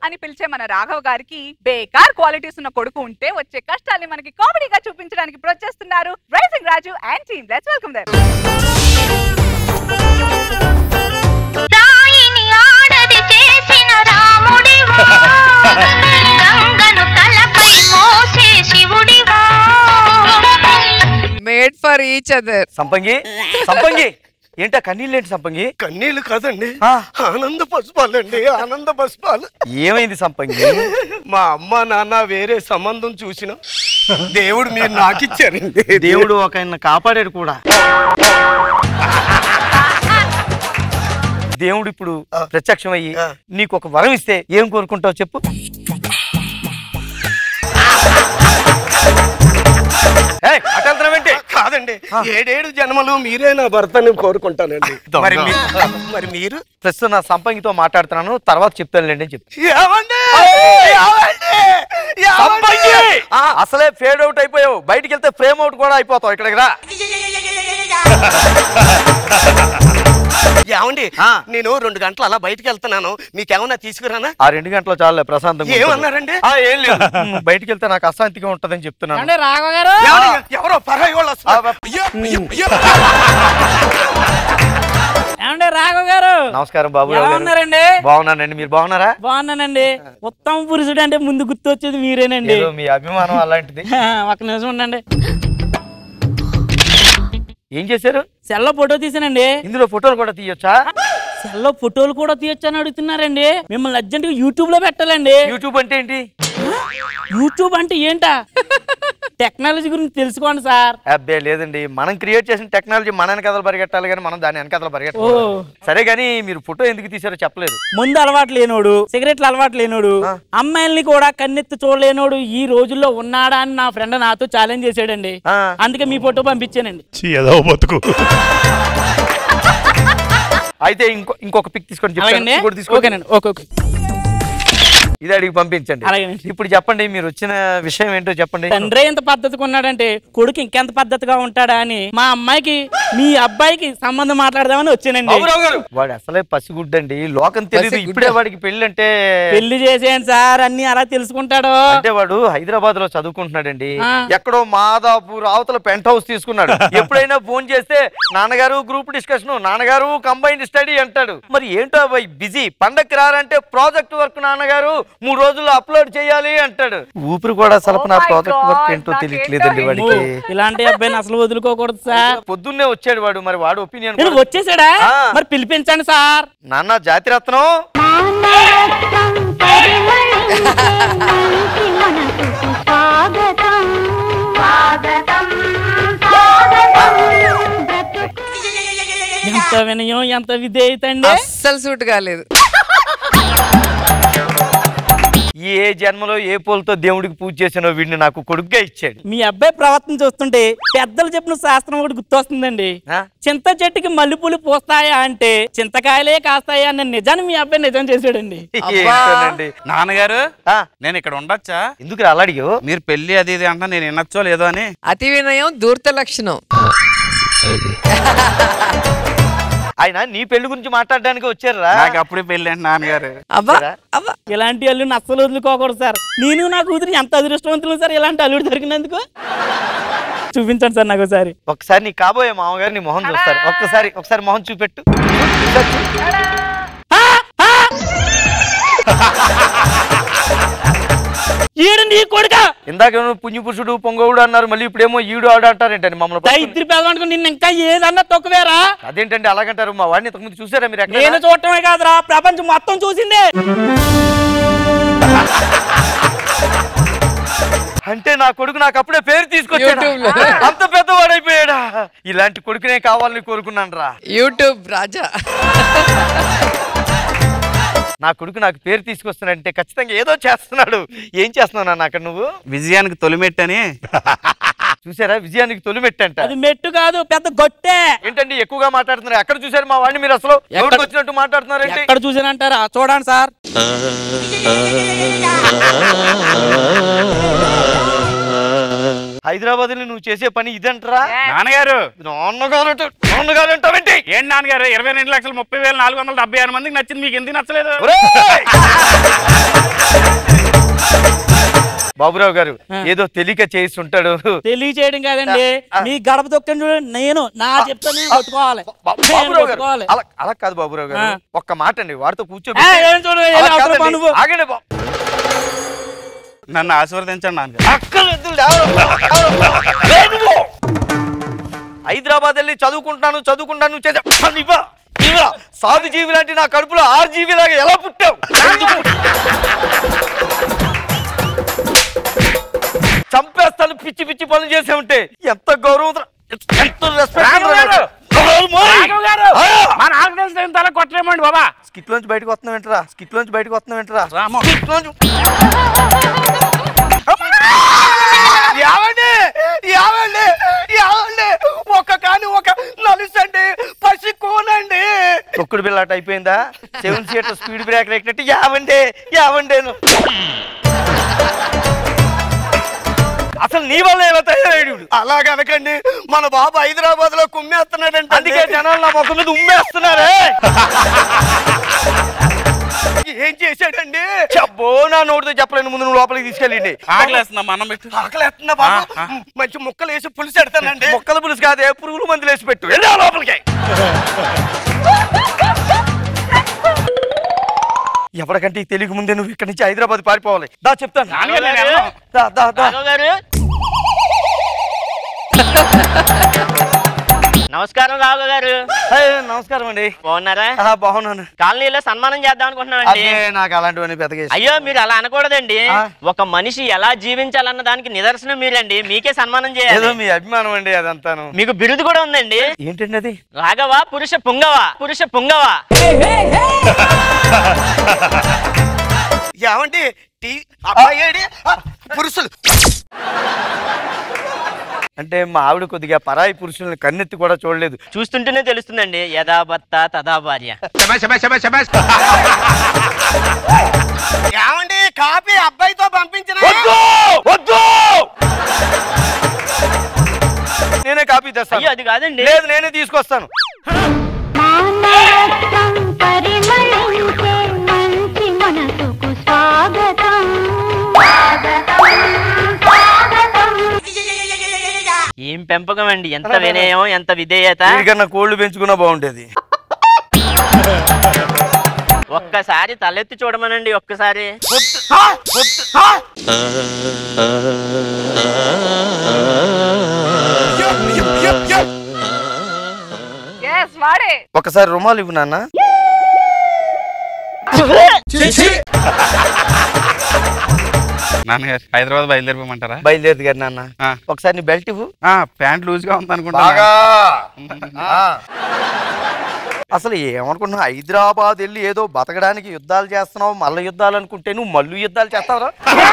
అని పిలిచే మన రాఘవ్ గారికి బేకార్ క్వాలిటీస్ ఉన్న కొడుకు ఉంటే వచ్చే కష్టాల్ని మనకి కామెడీగా చూపించడానికి ఇప్పుడు వచ్చేస్తున్నారు rising Raju and team let's welcome them రాయిని ఆడది చేసిన రాముడివా గంగను తలపై మోసే శివుడివా మేడ్ ఫర్ ఈచ్ అదర్ సంపంగి సంపంగి ఏంటా కన్నీళ్ళు ఏంటి సంపంగి కన్నీళ్ళు కాదండి ఆ. ఆనంద పసుపాలండి ఆనంద పసుపాలు ఏమైంది సంపంగి మా అమ్మ నాన్న వేరే సంబంధం చూసిన దేవుడు మీరు నాకు ఇచ్చారండి దేవుడు ఒక ఆయన కాపాడాడు కూడా దేవుడు ఇప్పుడు ప్రత్యక్షం అయ్యి ఆ. నీకు ఒక వరం ఇస్తే ఏం కోరుకుంటావు చెప్పు ఏయ్, అటు వెళ్తున్నావేంటి? కాదండి ఏడేడు జన్మలు మీరే నా భర్తని కోరుకుంటానండి దొంగ. మరి మీ- మరి మీరు ప్రస్తుతం నా సంపంగితో మాట్లాడుతున్నాను తర్వాత చెప్తానులేండి అని చెప్పు ఏమండి ఏమండి? సంపంగి! ఏమండి? ఆ, అసలే ఫేడ్ అవుట్ అయిపోయావు బయటికి వెళ్తే ఫ్రేమ్ అవుట్ కూడా అయిపోతావు ఇక్కడికి రా ఏమండి ఆ. నేను రెండు గంటలు అలా బయటికి వెళ్తున్నాను మీకేమన్నా తీసుకురానా ఆ రెండు గంటల చాలే ప్రశాంతంగా ఉంటుంది. ఏమన్నారండి ఆ, ఏం లేదు ఉమ్, బయటికి వెళ్తే నాకు అశాంతిగా ఉంటదని చెప్తున్నాను అంటే రాఘవ గారు ఏమండి? ఎవరో పరాయి వాళ్ళు ఆ, వస్తున్నారు. బా- ఏమంటే రాఘవ గారు నమస్కారం బాబు ఎలా రావు గారు. ఉన్నారండి బాగున్నానండి మీరు బాగున్నారా బాగున్నానండి ఉత్తమ పురుషుడు అంటే ముందు గుర్తొచ్చేది మీరేనండి ఏదో మీ అభిమానం అలాంటిది ఒక నిమిషం ఉండండి ఏం చేశారు సెల్లో ఫోటో తీసానండి ఇందులో ఫోటోలు కూడా తీయొచ్చా సెల్లో ఫోటోలు కూడా తీయొచ్చని అడుగుతున్నారండి మిమ్మల్ని అర్జెంట్ గా యూట్యూబ్ లో పెట్టాలండి యూట్యూబ్ అంటే ఏంటి యూట్యూబ్ అంటే ఏంటా టెక్నాలజీ గురించి తెలుసుకోండి సార్ అబ్బే లేదండి మనం క్రియేట్ చేసిన టెక్నాలజీ మన వెనకథలు పరిగెట్టాలి కానీ మనం దాని వెనకథలు ఓ. పరిగెట్టాలి సరే కానీ మీరు ఫోటో ఎందుకు తీసారో చెప్పలేదు ముందు అలవాటు లేనోడు సిగరెట్లు అలవాటు లేనోడు ఆ. అమ్మాయిల్ని కూడా కన్నెత్తి చూడలేనోడు ఈ రోజుల్లో ఉన్నాడా అని నా ఫ్రెండ్ నాతో ఛాలెంజ్ చేశాడండి ఆ. అందుకే మీ ఫోటో పంపించానండి ఏదో బతుకు అయితే ఇంకో ఇంకొక పిక్ తీసుకొని చెప్తాను అలాగండి ఇంకోటి తీసుకోండి ఓకేనండి ఓకే ఓకే ఇది అడిగి పంపించండి అలాగేనండి. ఇప్పుడు చెప్పండి మీరు వచ్చిన విషయం ఏంటో చెప్పండి తండ్రి ఎంత పద్ధతిగా ఉన్నాడంటే కొడుకు ఇంకెంత పద్ధతిగా ఉంటాడా అని మా అమ్మాయికి మీ అబ్బాయికి సంబంధం మాట్లాడదామని వచ్చానండి బాబురావు గారు వాడు అసలే పసిగుడ్డండి లోకం తెలియదు పసిగుడ్డ. ఇప్పుడే వాడికి పెళ్లి అంటే పెళ్లి చేసేయండి సార్ అన్ని అలా తెలుసుకుంటాడు అంటే వాడు హైదరాబాద్ లో చదువుకుంటున్నాడండి ఆ. ఎక్కడో మాదాపూర్ అవతల పెంట్ హౌస్ తీసుకున్నాడు ఎప్పుడైనా ఫోన్ చేస్తే నాన్నగారు గ్రూప్ డిస్కషన్ నాన్నగారు కంబైన్డ్ స్టడీ అంటాడు మరి ఏంటో అబ్బాయి బిజీ పండక్కి రారంటే ప్రాజెక్ట్ వర్క్ నాన్నగారు మూడు రోజుల్లో అప్లోడ్ చేయాలి అంటాడు ఊపిరి కూడా అసలు నా Oh my project work God, ఏంటో నాకేంటో తెలియట్లేదండి ఇది. వాడికి ఇలాంటి అబ్బాయిని అసలు వదులుకోకూడదు సార్ పొద్దున్నే వచ్చాడు వాడు మరి వాడు ఒపీనియన్ నేను వచ్చేసాడా ఆ. మరి పిలిపించండి సార్ నాన్న జాతిరత్నం మానరత్నం పరిమళించే మంచి మనసుకు స్వాగతం స్వాగతం స్వాగతం బ్రతుకు ఎంత వినయం ఎంత విధేయత అండి అస్సలు సూట్ కాలేదు ఏ జన్మలో ఏ పూలతో దేవుడికి పూజ చేసినో వీడిని నాకు కొడుగ్గా ఇచ్చాడు మీ అబ్బాయి ప్రవర్తన చూస్తుంటే పెద్దలు చెప్పిన శాస్త్రం ఒకటి గుర్తొస్తుందండి ఆ? చింత చెట్టుకి మల్లెపూలు పోస్తాయా అంటే చింతకాయలే కాస్తాయా అన్న నిజాన్ని మీ అబ్బాయి నిజం చేశాడండి ఏంటోనండి. నాన్నగారు ఆ, నేను ఇక్కడ ఉండొచ్చా ఎందుకు అలా అడిగావు మీరు పెళ్లి అది ఇది అంటున్నా నేను వినొచ్చో లేదో అని అతి వినయం దూర్త లక్షణం ఆయన నీ పెళ్లి గురించి మాట్లాడడానికి వచ్చారా నాకు అప్పుడే పెళ్లి అంటే నాన్నగారు అబ్బా అబ్బా ఇలాంటి అల్లుడిని అస్సలు వదులుకోకూడదు సార్ నేను నా కూతురు ఎంత అదృష్టవంతులు సార్ ఇలాంటి అల్లుడు దొరికినందుకు చూపించండి సార్ నాకు ఒకసారి ఒకసారి నీ కాబోయే మామగారు నీ మొహం చూస్తారు ఒక్కసారి ఒకసారి మొహం చూపెట్టు ఒకసారి చూ- ఈడు నీ కొడుక ఇందాక ఏమో పుణ్య పురుషుడు పొంగవుడు అన్నారు మళ్ళీ ఇప్పుడేమో ఈడు ఆడు అంటారేంటండి మమ్మల్ని పట్టుకొని. దైత్రి పేదవాడుకు నిన్న ఇంకా ఏదన్నా తొక్కువేరా అదేంటండి అలాగంటారు మా వాడిని ఇంతకుముందు చూసారా మీరు నేను ఎక్కడ చూడటమే కాదురా ప్రపంచం మొత్తం చూసిందే అంటే నా కొడుకు నాకు అప్పుడే పేరు తీసుకొచ్చాడు YouTube లో. అంత పెద్దవాడైపోయాడా ఇలాంటి కొడుకునే కావాలని కోరుకున్నాను రా యూట్యూబ్ రాజా నా కొడుకు నాకు పేరు తీసుకొస్తున్నాడంటే ఖచ్చితంగా ఏదో చేస్తున్నాడు ఏం చేస్తున్నావు నాన్న అక్కడ నువ్వు విజయానికి తొలిమెట్టని చూసారా విజయానికి తొలిమెట్టంట అది మెట్టు కాదు పెద్ద గొట్టే ఏంటండి ఎక్కువగా మాట్లాడుతున్నారు ఎక్కడ చూసారు మా వాడిని మీరు అసలు ఎక్కడ- ఎవరికి వచ్చినట్టు మాట్లాడుతున్నారు ఏంటి ఎక్కడ చూసానంటారా చూడండి సార్ హైదరాబాద్ లో నువ్వు చేసే పని ఇదంటరా నాన్నగారు నాన్నగారు అంట- నాన్నగారు అంటావేంటి ఏంటి నాన్నగారు ఇరవై రెండు లక్షల ముప్పై వేల నాలుగు వందల డెబ్బై ఆరు మందికి నచ్చింది మీకు ఎందుకు నచ్చలేదు ఒరేయ్! బాబురావు గారు ఆ. ఏదో తెలియక చేసి ఉంటాడు తెలియచేయడం కాదండి ఆ. మీ గడప తొక్కని చూడండి నేను నా చెప్తానే కొట్టుకోవాలి బా- నేను బాబురావు గారు కొట్టుకోవాలి అలా అలా కాదు బాబురావు గారు ఆ. ఒక్క మాట అండి వాడితో ఏ, కూర్చోబెట్టి ఏం చూడు, ఏం అలా అవసరం కాదండి. పా నువ్వు? ఆగండి బా- నన్ను ఆశీర్వదించండి నాన్నగారు అక్కర్లేదు, లేవరు, లేవరు. లేదు నువ్వు. హైదరాబాద్ వెళ్ళి చదువుకుంటాను చదువుకుంటాను చేసే పని ఇవ్వ, ఇవ్వ. సాధు జీవి లాంటి నా కడుపులో ఆరు జీవి లాగా ఎలా పుట్టావు ఎందుకు? చంపేస్తాను పిచ్చి పిచ్చి పనులు చేసే ఉంటే ఎంత గౌరవం ఎంత తల కొట్టలేమండి బాబా స్కిట్ లోంచి బయటకు వస్తున్నావు ఏంటరా స్కిట్ లోంచి బయటకు వస్తున్నావు ఏంటరా రామో. స్కిట్ లోంచి ఏమండి ఏమండి ఏమండి ఒక కాని ఒక నలుసండి పసి కోనండి తొక్కుడు బిల్లాట అయిపోయిందా సెవెన్ సీటర్ స్పీడ్ బ్రేకర్ ఎక్కినట్టు యావండి యావండి అసలు నీ వల్ల ఎలా తయారయ్యాడు అలాగనకండి మన బాబు హైదరాబాద్ లో కుమ్మేస్తున్నాడంటే అందుకే జనాలు నా ముఖం మీద ఉమ్మేస్తున్నారే ఏం చేశాడండి చెప్పో నా నోటితో చెప్పలేను ముందు నువ్వు లోపలికి తీసుకెళ్ళండి ఆకలేస్తుందా అన్నం పెట్టు ఆకలేస్తున్నా బాబు ఆ, ఆ. మంచి ముక్కలు వేసి పులుసు ఎడతానండి మొక్కల పులుసు కాదే పురుగులు మందులు వేసి పెట్టు వెళ్ళా లోపలికి ఎవరికంటే ఈ తెలియక ముందే నువ్వు ఇక్కడి నుంచి హైదరాబాద్ పారిపోవాలి దా చెప్తాను నాన్నగారు, నేను వెళ్ళను. దా, దా, దా. నమస్కారం రావు గారు హే, నమస్కారం అండి బాగున్నారా ఆ, బాగున్నాను కాలనీలో సన్మానం చేద్దాం అనుకుంటున్నామండి అదే నాకు అలాంటివన్నీ పెద్దగా ఇష్టం. అయ్యో మీరు అలా అనకూడదండి ఆ. ఒక మనిషి ఎలా జీవించాలన్న దానికి నిదర్శనం మీరండి మీకే సన్మానం ఏదో చేయాలి మీ అభిమానం అండి అదంతాను మీకు బిరుదు కూడా ఉందండి ఏంటండి అది రాఘవ పురుష పుంగవ పురుష పుంగవ ఏమండి టీ అబ్బాయి ఏడి? ఆ, పురుషులు అంటే మా ఆవిడ కొద్దిగా పరాయి పురుషుల్ని కన్నెత్తి కూడా చూడలేదు చూస్తుంటేనే తెలుస్తుందండి యథా భర్త తథా భార్య ఏమండి కాపీ అబ్బాయితో పంపించిన వద్దు వద్దు నేనే కాపీ తెస్తాను అయ్యో అది కాదండి లేదు నేనే తీసుకొస్తాను మానవత్వం పరిమళించే మంచి మనసుకు స్వాగతం స్వాగతం స్వాగతం ఏం పెంపకం అండి ఎంత వినయం ఎంత విధేయత వీడికన్నా కోళ్ళు పెంచుకున్నా బాగుండేది ఒక్కసారి తలెత్తి చూడమనండి ఒక్కసారి ఎస్ వాడే ఒకసారి రుమాలు ఇవ్వు నాన్న నాన్నగారు హైదరాబాద్ బయలుదేరిపోమంటారా బయలుదేరదు గారు నాన్న ఆ. ఒకసారి నీ బెల్ట్ ఇవ్వు ఆ, ప్యాంట్ లూజ్ గా ఉంది అనుకుంటా ఆ. అసలు ఏమనుకుంటున్నావు హైదరాబాద్ వెళ్ళి ఏదో బతకడానికి యుద్ధాలు చేస్తున్నావు మల్ల యుద్ధాలు అనుకుంటే నువ్వు మల్లు యుద్ధాలు చేస్తావరా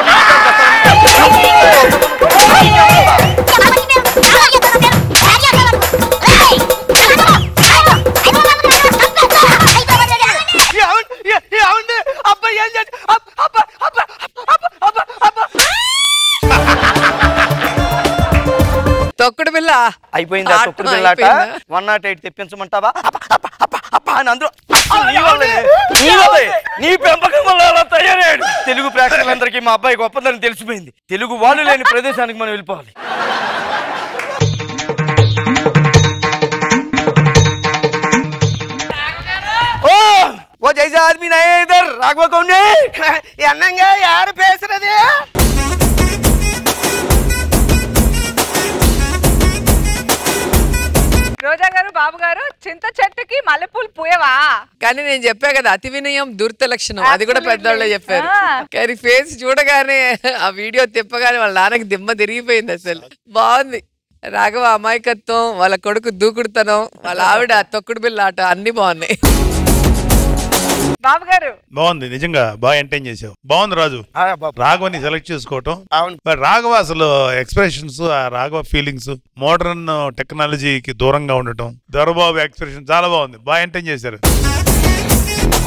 ఏమండి ఏ- ఏమండి అబ్బాయి ఏం చేసి అబ్బ- అబ్బ- అబ్బ- అబ్బ- అబ్బ- అబ్బ- తొక్కుడు బిల్ల అయిపోయిందా ఆట తొక్కుడు బిల్లాట అయిపోయిందా? వన్ నాట్ ఎయిట్ తెప్పించమంటావా అబ్బ, అబ్బ, అబ్బ, అబ్బ అని అందరూ అసలు నీ వల్లే, నీ వల్లే, నీ పెంపకం వల్ల అలా తయారయ్యాడు తెలుగు ప్రేక్షకులందరికీ మా అబ్బాయి గొప్పదని తెలిసిపోయింది తెలుగు వాళ్ళు లేని ప్రదేశానికి మనం వెళ్ళిపోవాలి ఓ ఓ జైసే ఆदमी नहीं है इधर राघव कौन है என்னங்க யாரு பேசுறது రోజా గారు బాబు గారు చింత చెట్టుకి మల్లెపూలు పూయవా కానీ నేను చెప్పా కదా అతి వినయం దుర్త లక్షణం అది కూడా Absolutely. పెద్దవాళ్ళే చెప్పారు ఆ. కానీ ఫేస్ చూడగానే ఆ వీడియో తిప్పగానే వాళ్ళ నాన్నకి దిమ్మ తిరిగిపోయింది అసలు బాగుంది రాఘవ అమాయకత్వం వాళ్ళ కొడుకు దూకుడుతనం వాళ్ళ ఆవిడ తొక్కుడు బిల్ల ఆట అన్ని బాగున్నాయి బాబు గారు బాగుంది నిజంగా బాగా ఎంటైన్ చేసావు బాగుంది రాజు ఆ, బాబు. రాఘవని సెలెక్ట్ చేసుకోవటం అవును మరి రాఘవ అసలు ఎక్స్ప్రెషన్స్ ఆ రాఘవ ఫీలింగ్స్ మోడర్న్ టెక్నాలజీకి దూరంగా ఉండటం దొరబాబు ఎక్స్ప్రెషన్ చాలా బాగుంది బాగా ఎంటైన్ చేశారు